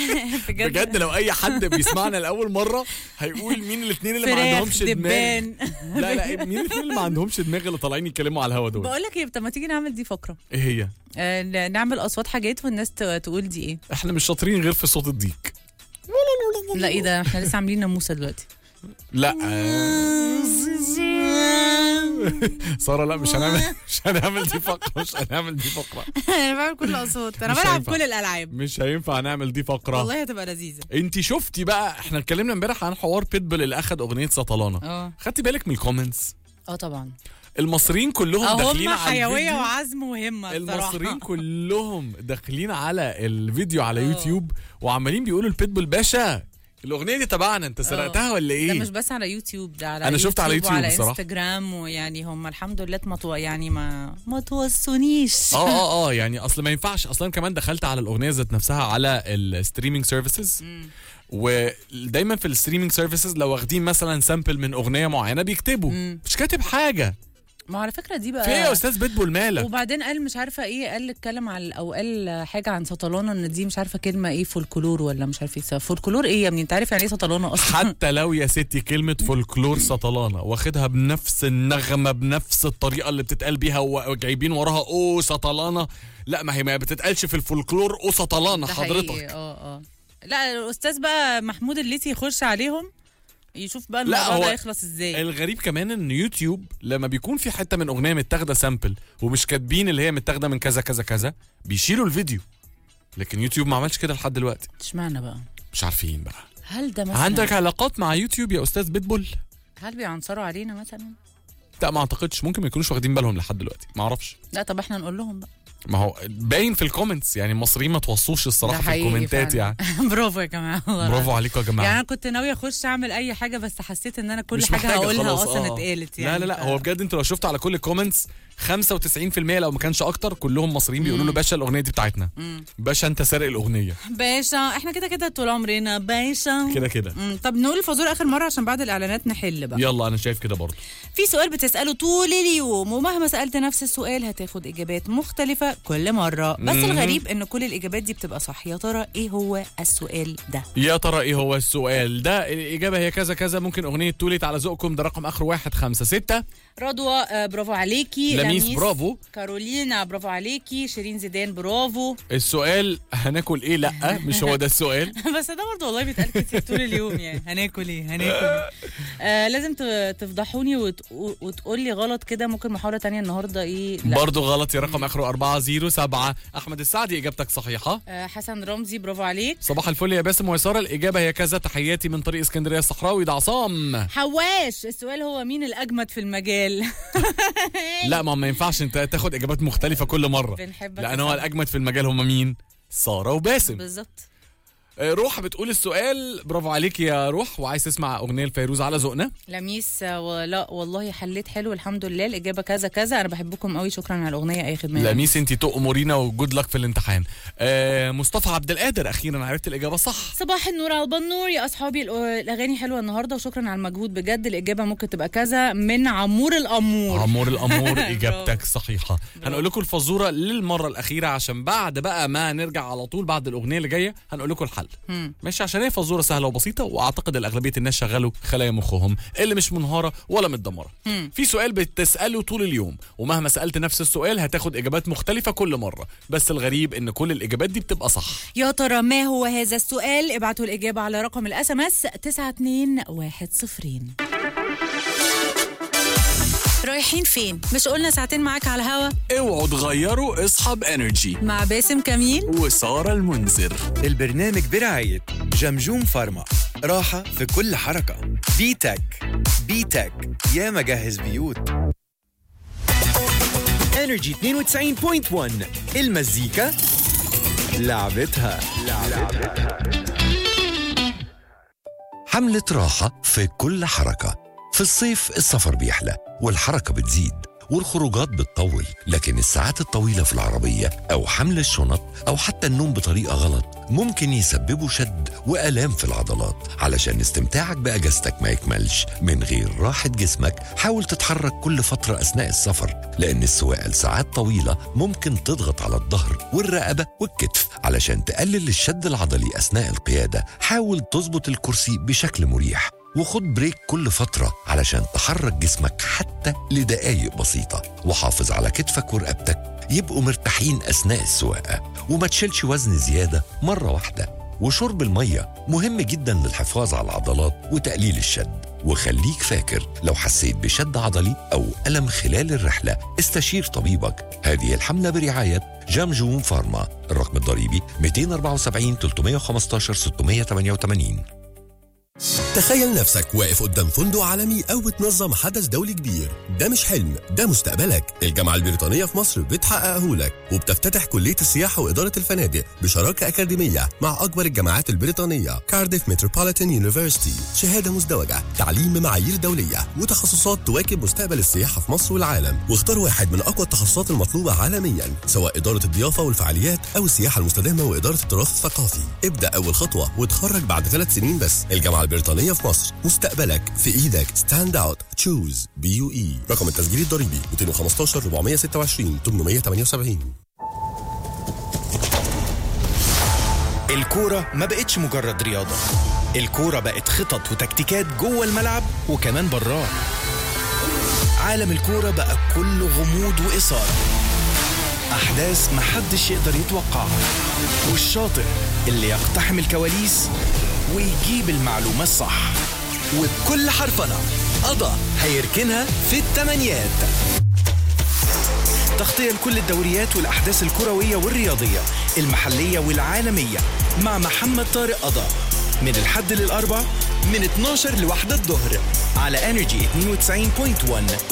بجد لو اي حد بيسمعنا لاول مره هيقول مين الاثنين اللي ما فراخ، عندهمش دماغ دبان. لا لا مين الاثنين اللي ما عندهمش دماغ اللي طالعين يتكلموا على الهوا دول بقول لك ايه طب ما تيجي نعمل دي فقره ايه هي آه، ن- نعمل اصوات حاجات والناس ت- تقول دي ايه احنا مش شاطرين غير في صوت الديك لا ايه ده احنا لسه عاملين ناموسه دلوقتي لا ساره لا مش هنعمل مش هنعمل دي فقره مش هنعمل دي فقره انا بعمل كل الاصوات انا مش بلعب هينفع. كل الالعاب مش هينفع نعمل دي فقره والله هتبقى لذيذه انت شفتي بقى احنا اتكلمنا امبارح عن حوار بيتبل اللي اخد اغنيه سطلانه اه خدتي بالك من الكومنتس اه طبعا المصريين كلهم اه داخلين هم على حيويه الفيديو وعزم وهمه الصراحة. المصريين كلهم داخلين على الفيديو على اه. يوتيوب وعمالين بيقولوا البيتبول باشا الاغنيه دي تبعنا انت سرقتها ولا ده ايه مش بس على يوتيوب ده على أنا شفت على يوتيوب وعلى بصراحة. انستجرام ويعني هم الحمد لله ما تو... يعني ما ما توصونيش اه اه اه يعني اصل ما ينفعش اصلا كمان دخلت على الاغنيه ذات نفسها على الستريمينج سيرفيسز ودايما في الستريمينج سيرفيسز لو واخدين مثلا سامبل من اغنيه معينه بيكتبوا مم. مش كاتب حاجه ما على فكره دي بقى في ايه يا استاذ بيتبول مالك وبعدين قال مش عارفه ايه قال اتكلم على او قال حاجه عن سطلانه ان دي مش عارفه كلمه ايه فولكلور ولا مش عارفه ايه فولكلور ايه يا ابني انت عارف يعني ايه سطلانه اصلا حتى لو يا ستي كلمة فولكلور سطلانة واخدها بنفس النغمة بنفس الطريقة اللي بتتقال بيها وجايبين وراها او سطلانة لا ما هي ما بتتقالش في الفولكلور او سطلانة ده حقيقي، حضرتك اه اه لا الاستاذ بقى محمود الليثي يخش عليهم يشوف بقى لا، الموضوع هو ده يخلص ازاي الغريب كمان ان يوتيوب لما بيكون في حتة من اغنية متاخدة سامبل ومش كاتبين اللي هي متاخدة من كذا كذا كذا بيشيلوا الفيديو لكن يوتيوب ما عملش كده لحد دلوقتي اشمعنى بقى مش عارفين بقى هل ده مثلا عندك علاقات مع يوتيوب يا استاذ بيتبول هل بيعنصروا علينا مثلا لا ما اعتقدش ممكن ما يكونوش واخدين بالهم لحد دلوقتي ما اعرفش لا طب احنا نقول لهم بقى ما هو باين في الكومنتس يعني المصريين ما توصوش الصراحه ده في حقيقي الكومنتات فعلا. يعني برافو يا جماعه والله برافو عليكم يا جماعه يعني انا كنت ناويه اخش اعمل اي حاجه بس حسيت ان انا كل مش حاجه محتاجة هقولها خلاص، اصلا آه. اتقالت يعني لا لا لا ف- هو بجد انت لو شفت على كل الكومنتس 95% لو ما كانش اكتر كلهم مصريين بيقولوا له باشا الاغنيه دي بتاعتنا مم. باشا انت سارق الاغنيه باشا احنا كده كده طول عمرنا باشا كده كده مم، طب نقول الفازور اخر مره عشان بعد الاعلانات نحل بقى يلا انا شايف كده برضه في سؤال بتساله طول اليوم ومهما سالت نفس السؤال هتاخد اجابات مختلفه كل مره بس مم. الغريب ان كل الاجابات دي بتبقى صح يا ترى ايه هو السؤال ده يا ترى ايه هو السؤال ده الاجابه هي كذا كذا ممكن اغنيه توليت على ذوقكم ده رقم اخر واحد خمسة ستة رضوى آه، برافو عليكي لميس برافو كارولينا برافو عليكي شيرين زيدان برافو السؤال هناكل ايه لا مش هو ده السؤال بس ده برضه والله بيتقال كتير طول اليوم يعني هناكل ايه هناكل ايه آه لازم ت- تفضحوني وتقو- وتقول لي غلط كده ممكن محاوله تانية النهارده ايه لا برضه غلط يا رقم اخره 407 احمد السعدي اجابتك صحيحه آه حسن رمزي برافو عليك صباح الفل يا باسم ويساره الاجابه هي كذا تحياتي من طريق اسكندريه الصحراوي ده عصام حواش السؤال هو مين الاجمد في المجال لا ما ما ينفعش انت تاخد اجابات مختلفه كل مره بنحبك لان يا هو سعد. الاجمد في المجال هم مين ساره وباسم بالظبط آه، روح بتقول السؤال برافو عليك يا روح وعايز تسمع اغنيه الفيروز على ذوقنا لميس آه، ولا والله حليت حلو الحمد لله الاجابه كذا كذا انا بحبكم قوي شكرا على الاغنيه اي خدمه لميس انت تؤمرينا وجود لك في الامتحان آه مصطفى عبد القادر اخيرا عرفت الاجابه صح صباح النور على البنور يا اصحابي الأ- الاغاني حلوه النهارده وشكرا على المجهود بجد الاجابه ممكن تبقى كذا من عمور الامور عمور الامور اجابتك صحيحه هنقول لكم الفزوره للمره الاخيره عشان بعد بقى ما نرجع على طول بعد الاغنيه اللي جايه هنقول لكم الحل مم. ماشي عشان هي فزوره سهله وبسيطه واعتقد الاغلبيه الناس شغلوا خلايا مخهم اللي مش منهاره ولا متدمره مم. في سؤال بتساله طول اليوم ومهما سالت نفس السؤال هتاخد اجابات مختلفه كل مره بس الغريب ان كل الاجابات دي بتبقى صح يا ترى ما هو هذا السؤال ابعتوا الإجابة على رقم الاس ام اس 92102 رايحين فين؟ مش قلنا ساعتين معاك على الهوا اوعوا تغيروا اصحاب انرجي مع باسم كميل وساره المنذر البرنامج برعاية جمجوم فارما راحة في كل حركة بيتك بيتك يا مجهز بيوت انرجي 92.1 المزيكا لعبتها حملة راحة في كل حركة في الصيف السفر بيحلى والحركة بتزيد والخروجات بتطول لكن الساعات الطويلة في العربية أو حمل الشنط أو حتى النوم بطريقة غلط ممكن يسببوا شد وآلام في العضلات علشان استمتاعك بأجازتك ما يكملش من غير راحة جسمك حاول تتحرك كل فترة أثناء السفر لأن السواقة لساعات طويلة ممكن تضغط على الظهر والرقبة والكتف علشان تقلل الشد العضلي أثناء القيادة حاول تظبط الكرسي بشكل مريح وخد بريك كل فترة علشان تحرك جسمك حتى لدقايق بسيطة وحافظ على كتفك ورقبتك يبقوا مرتاحين أثناء السواقة وما تشيلش وزن زيادة مرة واحدة وشرب المية مهم جدا للحفاظ على العضلات وتقليل الشد وخليك فاكر لو حسيت بشد عضلي أو ألم خلال الرحلة استشير طبيبك هذه الحملة برعاية جامجون فارما الرقم الضريبي 274 315 688 تخيل نفسك واقف قدام فندق عالمي أو بتنظم حدث دولي كبير ده مش حلم ده مستقبلك الجامعة البريطانية في مصر بتحققه لك وبتفتتح كلية السياحة وإدارة الفنادق بشراكة أكاديمية مع أكبر الجامعات البريطانية كارديف متروبوليتان يونيفرسيتي شهادة مزدوجة تعليم بمعايير دولية وتخصصات تواكب مستقبل السياحة في مصر والعالم واختار واحد من أقوى التخصصات المطلوبة عالميا سواء إدارة الضيافة والفعاليات أو السياحة المستدامة وإدارة التراث الثقافي ابدأ أول خطوة وتخرج بعد ثلاث سنين بس الجامعة البريطانية في مصر مستقبلك في إيدك ستاند أوت تشوز بي يو إي رقم التسجيل الضريبي 215 426 878 الكورة ما بقتش مجرد رياضة الكورة بقت خطط وتكتيكات جوه الملعب وكمان براه عالم الكورة بقى كله غموض وإثارة أحداث محدش يقدر يتوقعها والشاطر اللي يقتحم الكواليس ويجيب المعلومة الصح وبكل حرفنة قضى هيركنها في التمانيات تغطية لكل الدوريات والأحداث الكروية والرياضية المحلية والعالمية مع محمد طارق قضا من الحد للأربع من 12 لواحدة الظهر على انرجي 92.1